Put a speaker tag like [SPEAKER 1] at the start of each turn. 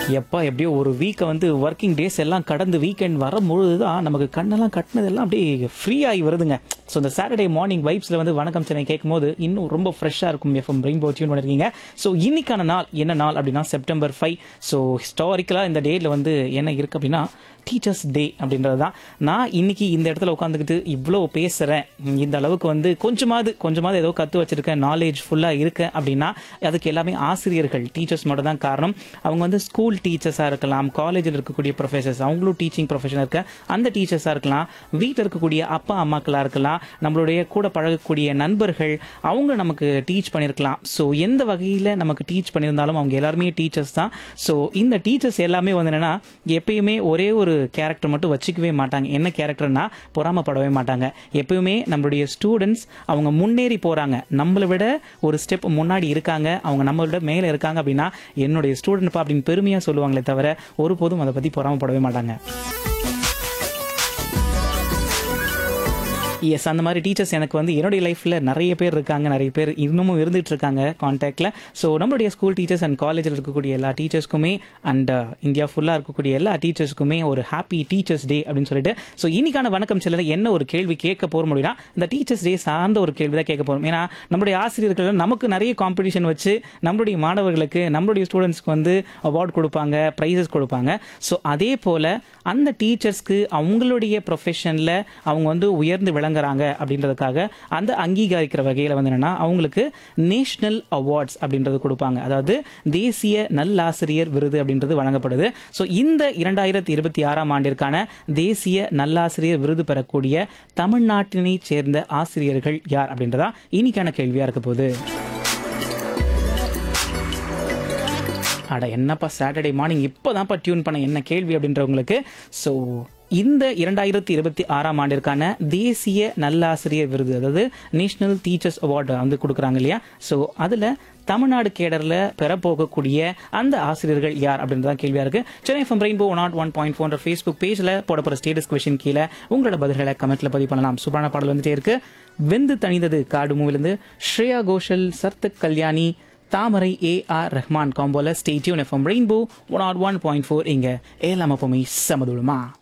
[SPEAKER 1] எப்பா எப்படியோ ஒரு வீக்கை வந்து ஒர்க்கிங் டேஸ் எல்லாம் கடந்து வீக்கெண்ட் வரும்பொழுது தான் நமக்கு கண்ணெல்லாம் கட்டினதெல்லாம் அப்படியே ஃப்ரீ ஆகி வருதுங்க ஸோ இந்த சாட்டர்டே மார்னிங் வைப்ஸில் வந்து வணக்கம் சென்னை கேட்கும்போது இன்னும் ரொம்ப ஃப்ரெஷ்ஷாக இருக்கும் எஃப்எம் ரெயின்போ டியூன் பண்ணிருக்கீங்க ஸோ இன்னைக்கான நாள் என்ன நாள் அப்படின்னா செப்டம்பர் ஃபைவ் ஸோ ஹிஸ்டாரிக்கலாக இந்த டேயில் வந்து என்ன இருக்குது அப்படின்னா டீச்சர்ஸ் டே அப்படின்றது தான் நான் இன்னைக்கு இந்த இடத்துல உட்காந்துக்கிட்டு இவ்வளோ பேசுகிறேன் இந்த அளவுக்கு வந்து கொஞ்சமாவது கொஞ்சமாவது ஏதோ கற்று வச்சிருக்கேன் நாலேஜ் ஃபுல்லாக இருக்கேன் அப்படின்னா அதுக்கு எல்லாமே ஆசிரியர்கள் டீச்சர்ஸ் மட்டும் தான் காரணம் அவங்க வந்து ஸ்கூல் டீச்சர்ஸாக இருக்கலாம் காலேஜில் இருக்கக்கூடிய ப்ரொஃபசர்ஸ் அவங்களும் டீச்சிங் ப்ரொஃபஷன் இருக்க அந்த டீச்சர்ஸாக இருக்கலாம் வீட்டில் இருக்கக்கூடிய அப்பா அம்மாக்களாக இருக்கலாம் நம்மளுடைய கூட பழகக்கூடிய நண்பர்கள் அவங்க நமக்கு டீச் பண்ணியிருக்கலாம் ஸோ எந்த வகையில் நமக்கு டீச் பண்ணியிருந்தாலும் அவங்க எல்லாருமே டீச்சர்ஸ் தான் ஸோ இந்த டீச்சர்ஸ் எல்லாமே வந்து என்னன்னா எப்பயுமே ஒரே ஒரு கேரக்டர் மட்டும் வச்சுக்கவே மாட்டாங்க என்ன கேரக்டர்னா பொறாமப்படவே மாட்டாங்க எப்பயுமே நம்மளுடைய ஸ்டூடெண்ட்ஸ் அவங்க முன்னேறி போகிறாங்க நம்மளை விட ஒரு ஸ்டெப் முன்னாடி இருக்காங்க அவங்க நம்மளை விட மேலே இருக்காங்க அப்படின்னா என்னுடைய ஸ்டூடெண்ட்ப்பா அப்படின்னு பெருமையாக சொல்லுவாங்களே தவிர ஒருபோதும் அதை பற்றி பொறாமப்படவே மாட்டாங்க எஸ் அந்த மாதிரி டீச்சர்ஸ் எனக்கு வந்து என்னுடைய லைஃப்பில் நிறைய பேர் இருக்காங்க நிறைய பேர் இன்னமும் இருந்துட்டு இருக்காங்க கான்டாக்டில் ஸோ நம்மளுடைய ஸ்கூல் டீச்சர்ஸ் அண்ட் காலேஜில் இருக்கக்கூடிய எல்லா டீச்சர்ஸ்க்குமே அண்ட் இந்தியா ஃபுல்லாக இருக்கக்கூடிய எல்லா டீச்சர்ஸ்க்குமே ஒரு ஹாப்பி டீச்சர்ஸ் டே அப்படின்னு சொல்லிட்டு ஸோ இன்னைக்கான வணக்கம் சிலர் என்ன ஒரு கேள்வி கேட்க போகிற முடியும்னா இந்த டீச்சர்ஸ் டே சார்ந்த ஒரு கேள்வி தான் கேட்க போகிறோம் ஏன்னா நம்மளுடைய ஆசிரியர்கள் நமக்கு நிறைய காம்படிஷன் வச்சு நம்மளுடைய மாணவர்களுக்கு நம்மளுடைய ஸ்டூடெண்ட்ஸ்க்கு வந்து அவார்ட் கொடுப்பாங்க ப்ரைஸஸ் கொடுப்பாங்க ஸோ அதே போல் அந்த டீச்சர்ஸ்க்கு அவங்களுடைய ப்ரொஃபஷனில் அவங்க வந்து உயர்ந்து விளங்குறாங்க அப்படின்றதுக்காக அந்த அங்கீகரிக்கிற வகையில் வந்து என்னன்னா அவங்களுக்கு நேஷனல் அவார்ட்ஸ் அப்படின்றது கொடுப்பாங்க அதாவது தேசிய நல்லாசிரியர் விருது அப்படின்றது வழங்கப்படுது ஸோ இந்த இரண்டாயிரத்தி இருபத்தி ஆறாம் ஆண்டிற்கான தேசிய நல்லாசிரியர் விருது பெறக்கூடிய தமிழ்நாட்டினை சேர்ந்த ஆசிரியர்கள் யார் அப்படின்றதா இன்னைக்கான கேள்வியா இருக்க போகுது அட என்னப்பா சாட்டர்டே மார்னிங் இப்போ தான்ப்பா டியூன் பண்ண என்ன கேள்வி அப்படின்றவங்களுக்கு ஸோ இந்த இரண்டாயிரத்தி இருபத்தி ஆறாம் ஆண்டிற்கான தேசிய நல்லாசிரியர் விருது அதாவது நேஷனல் டீச்சர்ஸ் அவார்டு வந்து கொடுக்குறாங்க இல்லையா ஸோ அதில் தமிழ்நாடு கேடரில் பெறப்போகக்கூடிய அந்த ஆசிரியர்கள் யார் அப்படின்றதான் கேள்வியாக இருக்குது Chennai from rainbow nought one point four Facebook பேஜில் போடப்போகிற ஸ்டேட்டஸ் கொஷின் கீழே உங்களோட பதில்களை கமெண்ட்டில் பதிவு பண்ணலாம் சூப்பரான பாடல் வந்துட்டே இருக்கு வெந்து தணிந்தது காடு மூவிலிருந்து ஸ்ரேயா கோஷல் சர்த்தக் கல்யாணி தாமரை ஏ ஆர் ரஹ்மான் காம்போல stay tuned FM rainbow one aught one point four இங்கே ஏலாம் அப்பமே சமதுளமா